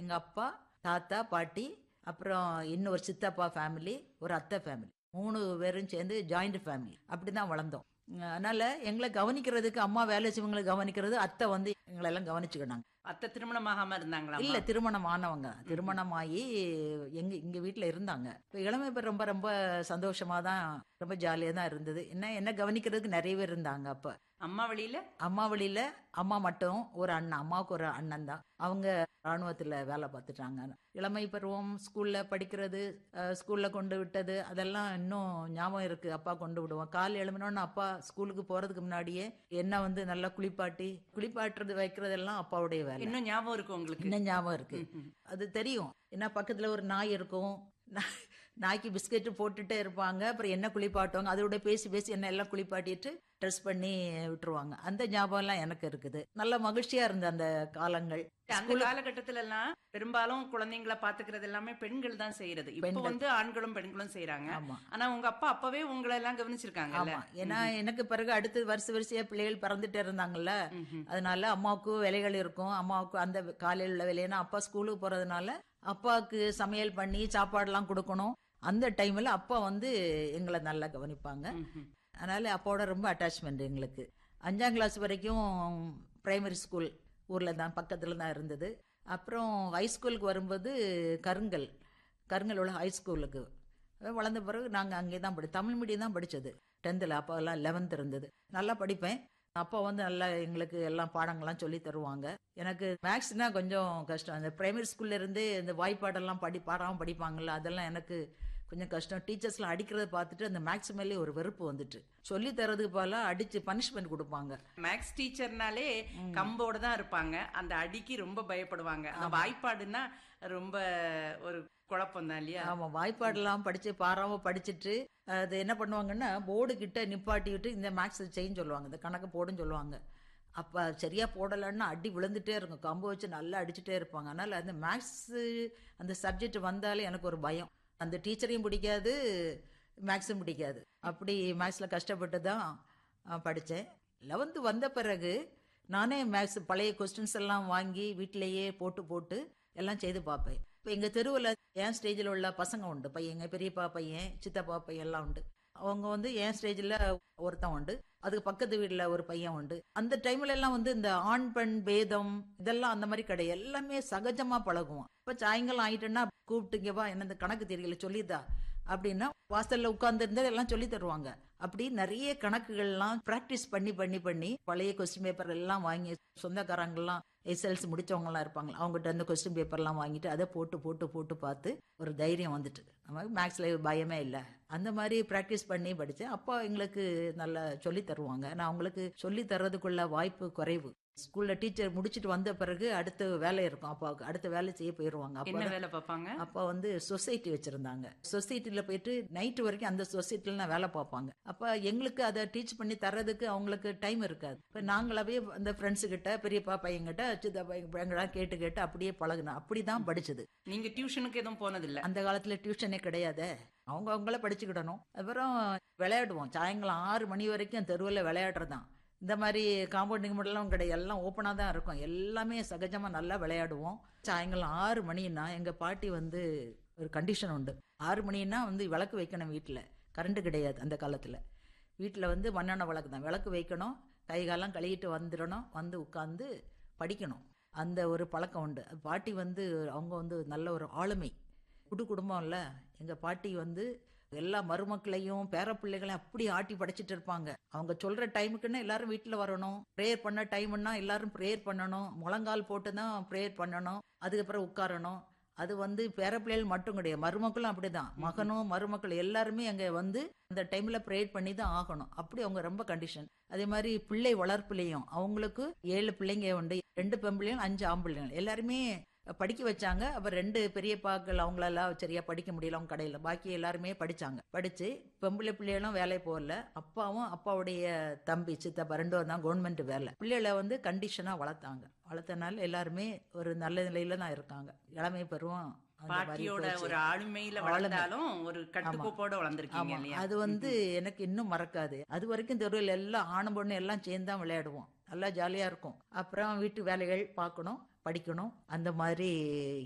எங்க அப்பா தாத்தா பாட்டி அப்புறம் இன்னொரு சித்தப்பா ஃபேமிலி ஒரு அத்தை ஃபேமிலி மூணு பேரும் சேர்ந்து ஜாயிண்ட் ஃபேமிலி அப்படிதான் வளர்ந்தோம் அதனால எங்களை கவனிக்கிறதுக்கு அம்மா வேலை செய்வங்களை கவனிக்கிறது அத்தை வந்து எங்களை எல்லாம் கவனிச்சுக்கினாங்க அத்தை திருமணமாகாம இருந்தாங்களா இல்ல திருமணம் ஆனவங்க திருமணமாகி எங்க இங்க வீட்டுல இருந்தாங்க இப்ப இளமை பேர் ரொம்ப ரொம்ப சந்தோஷமா தான் ரொம்ப ஜாலியா தான் இருந்தது என்ன என்ன கவனிக்கிறதுக்கு நிறைய பேர் இருந்தாங்க அப்ப அம்மா வழியில அம்மா வழியில அம்மா மட்டும் ஒரு அண்ணன் அம்மாவுக்கு ஒரு அண்ணன் தான் அவங்க ராணுவத்துல வேலை பார்த்துட்டாங்க இளமை பருவம் ஸ்கூல்ல படிக்கிறது அஹ், ஸ்கூல்ல கொண்டு விட்டது அதெல்லாம் இன்னும் ஞாபகம் இருக்கு அப்பா கொண்டு விடுவோம் கால் எழுமினோன்னு அப்பா ஸ்கூலுக்கு போறதுக்கு முன்னாடியே என்ன வந்து நல்லா குளிப்பாட்டி குளிப்பாட்டுறது வைக்கிறதெல்லாம் அப்பாவுடைய வேலை இன்னும் ஞாபகம் இருக்கு உங்களுக்கு இன்னும் ஞாபகம் இருக்கு அது தெரியும் ஏன்னா பக்கத்துல ஒரு நாய் இருக்கும் நா- நாய்க்கு பிஸ்கெட் போட்டுட்டே இருப்பாங்க அப்புறம் என்ன குளிப்பாட்டுவாங்க அதோட பேசி பேசி என்ன எல்லாம் குளிப்பாட்டிட்டு ட்ரெஸ் பண்ணி விட்டுருவாங்க அந்த ஞாபகம் எல்லாம் எனக்கு இருக்குது நல்ல மகிழ்ச்சியா இருந்த அந்த காலங்கள் அந்த காலகட்டத்துல எல்லாம் பெரும்பாலும் குழந்தைங்களை பாத்துக்கிறது எல்லாமே பெண்கள் தான் செய்யறது இப்ப வந்து ஆண்களும் பெண்களும் செய்யறாங்க ஆமா. ஆனா உங்க அப்பா அப்பவே உங்களை எல்லாம் கவனிச்சிருக்காங்கல்ல ஆமா ஏன்னா எனக்கு பிறகு அடுத்து வருஷ வரிசையா பிள்ளைகள் பிறந்துட்டே இருந்தாங்கல்ல அதனால அம்மாவுக்கு வேலைகள் இருக்கும் அம்மாவுக்கு அந்த காலையில் உள்ள வேலைன்னா அப்பா ஸ்கூலுக்கு போறதுனால அப்பாவுக்கு சமையல் பண்ணி சாப்பாடுலாம் கொடுக்கணும் அந்த டைம்ல அப்பா வந்து எங்களை நல்லா கவனிப்பாங்க அதனால அப்பாவோட ரொம்ப அட்டாச்மெண்ட் எங்களுக்கு அஞ்சாம் கிளாஸ் வரைக்கும் பிரைமரி ஸ்கூல் ஊர்ல தான் பக்கத்துல தான் இருந்தது அப்புறம் ஹைஸ்கூலுக்கு வரும்போது கருங்கல் கருங்கல் உள்ள ஹைஸ்கூலுக்கு வளர்ந்த பிறகு நாங்கள் அங்கே தான் படி தமிழ் மீடியம் தான் படித்தது டென்த்தில் அப்போ எல்லாம் லெவன்த் இருந்தது நல்லா படிப்பேன் அப்போ வந்து நல்லா எங்களுக்கு எல்லாம் பாடங்கள்லாம் சொல்லி தருவாங்க எனக்கு மேக்ஸ்னா கொஞ்சம் கஷ்டம் அந்த பிரைமரி ஸ்கூல்ல இருந்து இந்த வாய்ப்பாடெல்லாம் படி பாடாமல் படிப்பாங்கல்ல அதெல்லாம் எனக்கு கொஞ்சம் கஷ்டம் டீச்சர்ஸ்லாம் அடிக்கிறத பார்த்துட்டு அந்த மேக்ஸ் மேலே ஒரு வெறுப்பு வந்துட்டு சொல்லி தரதுக்கு போல அடிச்சு பனிஷ்மெண்ட் கொடுப்பாங்க மேக்ஸ் டீச்சர்னாலே கம்போட தான் இருப்பாங்க அந்த அடிக்கு ரொம்ப பயப்படுவாங்க அந்த வாய்ப்பாடுன்னா ரொம்ப ஒரு குழப்பம் தான் இல்லையா ஆமா வாய்ப்பாடெல்லாம் படிச்சு பாராம படிச்சுட்டு அது என்ன பண்ணுவாங்கன்னா போர்டு கிட்ட நிப்பாட்டி விட்டு இந்த மேக்ஸ் செய்யும் சொல்லுவாங்க இந்த கணக்கு போடுன்னு சொல்லுவாங்க அப்ப சரியா போடலைன்னா அடி விழுந்துட்டே இருக்கும் கம்பு வச்சு நல்லா அடிச்சுட்டே இருப்பாங்க அதனால அந்த மேக்ஸ் அந்த சப்ஜெக்ட் வந்தாலே எனக்கு ஒரு பயம் அந்த டீச்சரையும் பிடிக்காது மேக்ஸும் பிடிக்காது அப்படி மேக்ஸ்ல கஷ்டப்பட்டு தான் அஹ், படிச்சேன் லெவன்த்து வந்த பிறகு நானே மேக்ஸ் பழைய கொஸ்டின்ஸ் எல்லாம் வாங்கி வீட்டிலேயே போட்டு போட்டு எல்லாம் செய்து பார்ப்பேன் இப்போ எங்க தெருவில் என் ஸ்டேஜில் உள்ள பசங்க உண்டு பையங்க பெரியப்பா பையன் சித்தப்பா பையன் எல்லாம் உண்டு அவங்க வந்து என் ஸ்டேஜில் ஒருத்தன் உண்டு அதுக்கு பக்கத்து வீட்டில் ஒரு பையன் உண்டு அந்த டைம்ல எல்லாம் வந்து இந்த ஆண் பெண் பேதம் இதெல்லாம் அந்த மாதிரி கிடையாது எல்லாமே சகஜமா பழகுவோம் இப்ப சாயங்காலம் ஆயிட்டுன்னா கூப்பிட்டுங்கப்பா என்ன இந்த கணக்கு தெரியல சொல்லிதா அப்படின்னா வாசல்ல உட்கார்ந்து இருந்தா எல்லாம் சொல்லி தருவாங்க அப்படி நிறைய கணக்குகள்லாம் பிராக்டிஸ் பண்ணி பண்ணி பண்ணி பழைய கொஸ்டின் பேப்பர் எல்லாம் வாங்கி சொந்தக்காரங்கெல்லாம் எஸ்எல்சி முடிச்சவங்க எல்லாம் இருப்பாங்க அவங்ககிட்ட அந்த கொஸ்டின் பேப்பர் எல்லாம் வாங்கிட்டு அதை போட்டு போட்டு போட்டு பார்த்து ஒரு தைரியம் வந்துட்டு நமக்கு மேக்ஸ்ல பயமே இல்லை அந்த மாதிரி பிராக்டிஸ் பண்ணி படிச்சேன் அப்பா எங்களுக்கு நல்லா சொல்லி தருவாங்க நான் அவங்களுக்கு சொல்லி தர்றதுக்குள்ள வாய்ப்பு குறைவு ஸ்கூல்ல டீச்சர் முடிச்சிட்டு வந்த பிறகு அடுத்த வேலை இருக்கும் அப்பாவுக்கு அடுத்த வேலை செய்ய போயிருவாங்க அப்பா என்ன வேலை பார்ப்பாங்க அப்பா வந்து சொசைட்டி வச்சிருந்தாங்க சொசைட்டில போயிட்டு நைட் வரைக்கும் அந்த சொசைட்டில நான் வேலை பார்ப்பாங்க அப்ப எங்களுக்கு அதை டீச் பண்ணி தர்றதுக்கு அவங்களுக்கு டைம் இருக்காது இப்ப நாங்களாவே அந்த ஃப்ரெண்ட்ஸ் கிட்ட பெரியப்பா பையன்கிட்ட சித்தா பையன் கேட்டு கேட்டு அப்படியே பழகுனோம் அப்படிதான் படிச்சது நீங்க டியூஷனுக்கு எதுவும் போனதில்ல அந்த காலத்துல டியூஷனே கிடையாதே அவங்க அவங்கள படிச்சுக்கிடணும் அப்புறம் விளையாடுவோம் சாயங்காலம் ஆறு மணி வரைக்கும் தெருவில் விளையாடுறதுதான் இந்த மாதிரி காம்பவுண்டிங் மட்டும் கிடையாது எல்லாம் ஓப்பனாக தான் இருக்கும் எல்லாமே சகஜமா நல்லா விளையாடுவோம் சாயங்காலம் ஆறு மணின்னா எங்க பாட்டி வந்து ஒரு கண்டிஷன் உண்டு ஆறு மணின்னா வந்து விளக்கு வைக்கணும் வீட்டில் கரண்ட் கிடையாது அந்த காலத்துல வீட்டில் வந்து மண்ணெண்ணெய் விளக்கு தான் விளக்கு வைக்கணும் கை காலம் கழுவிட்டு வந்துடணும் வந்து உட்காந்து படிக்கணும் அந்த ஒரு பழக்கம் உண்டு பாட்டி வந்து அவங்க வந்து நல்ல ஒரு ஆளுமை குடு குடும்பம் இல்ல எங்க பாட்டி வந்து எல்லா மருமக்களையும் பேரப்பிள்ளைகளையும் அப்படி ஆட்டி படைச்சிட்டு இருப்பாங்க அவங்க சொல்ற டைமுக்குன்னு எல்லாரும் வீட்டுல வரணும் ப்ரேயர் பண்ண டைம்னா எல்லாரும் ப்ரேயர் பண்ணணும் முழங்கால் போட்டு தான் ப்ரேயர் பண்ணணும் அதுக்கப்புறம் உட்காரணும் அது வந்து பேரப்பிள்ளைகள் மட்டும் கிடையாது மருமக்களும் அப்படிதான் மகனும் மருமக்கள் எல்லாருமே அங்க வந்து அந்த டைம்ல ப்ரேயர் பண்ணி தான் ஆகணும் அப்படி அவங்க ரொம்ப கண்டிஷன் அதே மாதிரி பிள்ளை வளர்ப்புலையும் அவங்களுக்கு ஏழு பிள்ளைங்க உண்டு ரெண்டு பெம்பிள்ளையும் அஞ்சு ஆம்பிள்ளைங்க எல்லாருமே படிக்க வச்சாங்க அப்ப ரெண்டு பெரியப்பாக்கள் அவங்களெல்லாம் சரியா படிக்க முடியல அவங்க கடையில பாக்கி எல்லாருமே படிச்சாங்க படிச்சு பெம்பிள்ளை பிள்ளைகளும் வேலை போகல அப்பாவும் அப்பாவுடைய தம்பி சித்தப்பா ரெண்டும் தான் கவர்மெண்ட் வேலை பிள்ளைகளை வந்து கண்டிஷனா வளர்த்தாங்க வளர்த்தனால எல்லாருமே ஒரு நல்ல நிலையில தான் இருக்காங்க இளமை பருவம் அந்த மாதிரி பாட்டியோட போச்சு. ஒரு ஆளுமையில வளர்ந்தாலும் ஒரு கட்டுக்கோப்போட வளர்ந்துருக்கீங்க ஆமா இல்லையா அது வந்து எனக்கு இன்னும் மறக்காது அது வரைக்கும் தெருவில் எல்லாம் ஆணும் பொண்ணு எல்லாம் சேர்ந்து தான் விளையாடுவோம் நல்லா ஜாலியா இருக்கும் அப்புறம் வீட்டு வேலைகள் பார்க்கணும் படிக்கணும் அந்த மாதிரி